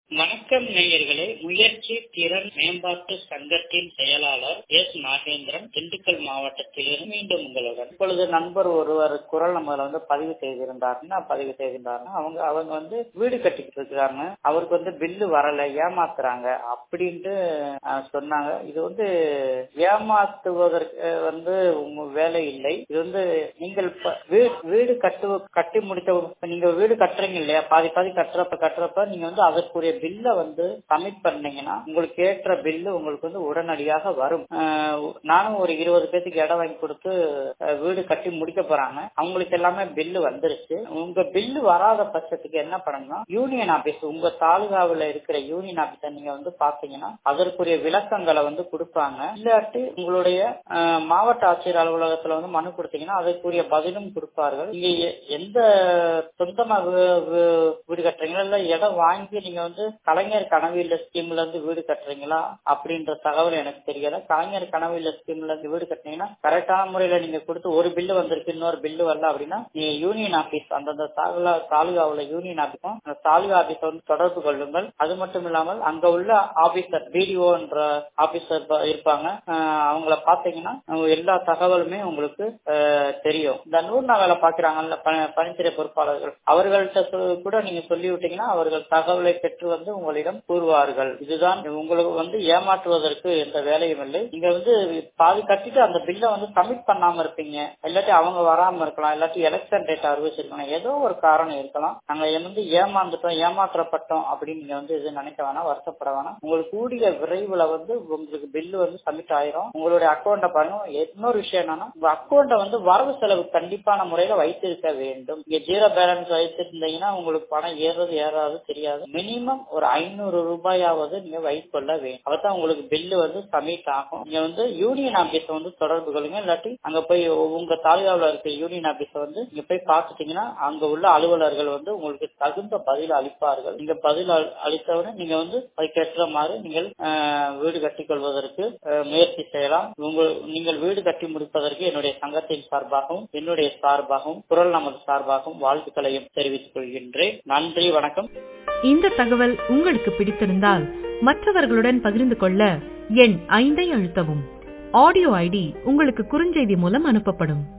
வணக்கம் நேயர்களே முயற்சி திறன் மேம்பாட்டு சங்கத்தின் செயலாளர் எஸ் நாகேந்திரன் திண்டுக்கல் மாவட்டத்திலிருந்து மீண்டும் உங்களுடன் இப்பொழுது நண்பர் ஒருவர் குரல் நம்மள வந்து பதிவு செய்திருந்தாருன்னா பதிவு செய்திருந்தாருன்னா அவங்க அவங்க வந்து வீடு கட்டிக்கிட்டு இருக்காங்க அவருக்கு வந்து பில்லு வரல ஏமாத்துறாங்க அப்படின்ட்டு அஹ், சொன்னாங்க இது வந்து ஏமாத்துவதற்கு அஹ், வந்து உங்க வேலை இல்லை இது வந்து நீங்கள் ப- வீ- வீடு கட்டு கட்டி முடித்த இப்ப நீங்க வீடு கட்டுறீங்க இல்லையா பாதி பாதி கட்டுறப்ப கட்டுறப்ப நீங்க வந்து அதற்குரிய பில்லை வந்து சப்மிட் பண்ணீங்கன்னா உங்களுக்கு ஏற்ற பில்லு உங்களுக்கு வந்து உடனடியாக வரும் அஹ் நானும் ஒரு இருபது பேத்துக்கு இடம் வாங்கி கொடுத்து அஹ், வீடு கட்டி முடிக்க போறாங்க அவங்களுக்கு எல்லாமே பில்லு வந்துருச்சு உங்க பில்லு வராத பட்சத்துக்கு என்ன பண்ணணும்னா யூனியன் ஆபீஸ் உங்க தாலுகாவில் இருக்கிற யூனியன் ஆபீஸை நீங்க வந்து பாத்தீங்கன்னா அதற்குரிய விளக்கங்களை வந்து கொடுப்பாங்க இல்லாட்டி உங்களுடைய அஹ், மாவட்ட ஆட்சியர் அலுவலகத்துல வந்து மனு கொடுத்தீங்கன்னா அதற்குரிய பதிலும் கொடுப்பார்கள் நீங்க எ- எந்த சொந்தமா வீ- வீ- வீடு கட்டுறீங்களா இல்ல இடம் வாங்கி நீங்க வந்து கலைஞர் கனவு இல்ல ஸ்கீம்ல இருந்து வீடு கட்டுறீங்களா அப்படின்ற தகவல் எனக்கு தெரியல கலைஞர் கனவு இல்ல ஸ்கீம்ல இருந்து வீடு கட்டுனீங்கன்னா கரெக்டான முறையில நீங்க கொடுத்து ஒரு பில்லு வந்திருக்கு இன்னொரு பில்லு வரல அப்படின்னா நீங்க யூனியன் ஆபீஸ் அந்தந்த தாலுகா தாலுகாவுல யூனியன் ஆபீஸும் அந்த தாலுகா ஆபீஸை வந்து தொடர்பு கொள்ளுங்கள் அது மட்டும் இல்லாமல் அங்க உள்ள ஆபீசர் பிடிஓ என்ற ஆபீசர் இருப்பாங்க அஹ் அவங்கள பாத்தீங்கன்னா அவங்க எல்லா தகவலுமே உங்களுக்கு அஹ், தெரியும் இந்த நூறு வேலை பாக்குறாங்கல்ல ப- பணித்துறை பொறுப்பாளர்கள் அவர்கள்ட்ட சொ- கூட நீங்க சொல்லி விட்டீங்கன்னா அவர்கள் தகவலை பெற்று வந்து உங்களிடம் கூறுவார்கள் இதுதான் உங்களுக்கு வந்து ஏமாற்றுவதற்கு எந்த வேலையும் இல்லை நீங்க வந்து பாதி கட்டிட்டு அந்த பில்லை வந்து சப்மிட் பண்ணாம இருப்பீங்க இல்லாட்டி அவங்க வராம இருக்கலாம் இல்லாட்டி எலெக்ஷன் டேட் அறிவிச்சிருக்கலாம் ஏதோ ஒரு காரணம் இருக்கலாம் நாங்க வந்து ஏமாந்துட்டோம் ஏமாற்றப்பட்டோம் அப்படின்னு நீங்க வந்து இது நினைக்க வேணாம் வருத்தப்பட வேணாம் உங்களுக்கு கூடிய விரைவுல வந்து உங்களுக்கு பில்லு வந்து சப்மிட் ஆயிரும் உங்களுடைய அக்கௌண்ட்டை பாருங்க இன்னொரு விஷயம் என்னன்னா உங்க அக்கௌண்ட்டை வந்து வரவு செலவு கண்டிப்பான முறையில வைத்திருக்க வேண்டும் இங்க ஜீரோ பேலன்ஸ் வைத்திருந்தீங்கன்னா உங்களுக்கு பணம் ஏறது ஏறாது தெரியாது மினிமம் ஒரு ஐநூறு ரூபாயாவது நீங்க வைத்துக் கொள்ள வேண்டும் அப்பதான் உங்களுக்கு பில்லு வந்து சப்மிட் ஆகும் நீங்க வந்து யூனியன் ஆபீஸை வந்து தொடர்பு கொள்ளுங்க இல்லாட்டி அங்க போய் உங்க தாலுகாவில் இருக்க யூனியன் ஆபீஸை வந்து நீங்க போய் பார்த்துட்டீங்கன்னா அங்க உள்ள அலுவலர்கள் வந்து உங்களுக்கு தகுந்த பதில் அளிப்பார்கள் நீங்க பதில் அளி- அளித்தவுடனே நீங்க வந்து அதுக்கேற்ற மாதிரி நீங்கள் அஹ், வீடு கட்டிக் கொள்வதற்கு அஹ், முயற்சி செய்யலாம் உங்கள் நீங்கள் வீடு கட்டி முடிப்பதற்கு என்னுடைய சங்கத்தின் சார்பாகவும் என்னுடைய சார்பாகவும் குரல் நமது சார்பாகவும் வாழ்த்துக்களையும் தெரிவித்துக் கொள்கின்றேன் நன்றி வணக்கம் இந்த தகவல் உங்களுக்கு பிடித்திருந்தால் மற்றவர்களுடன் பகிர்ந்து கொள்ள எண் ஐந்தை அழுத்தவும் ஆடியோ ஐடி உங்களுக்கு குறுஞ்செய்தி மூலம் அனுப்பப்படும்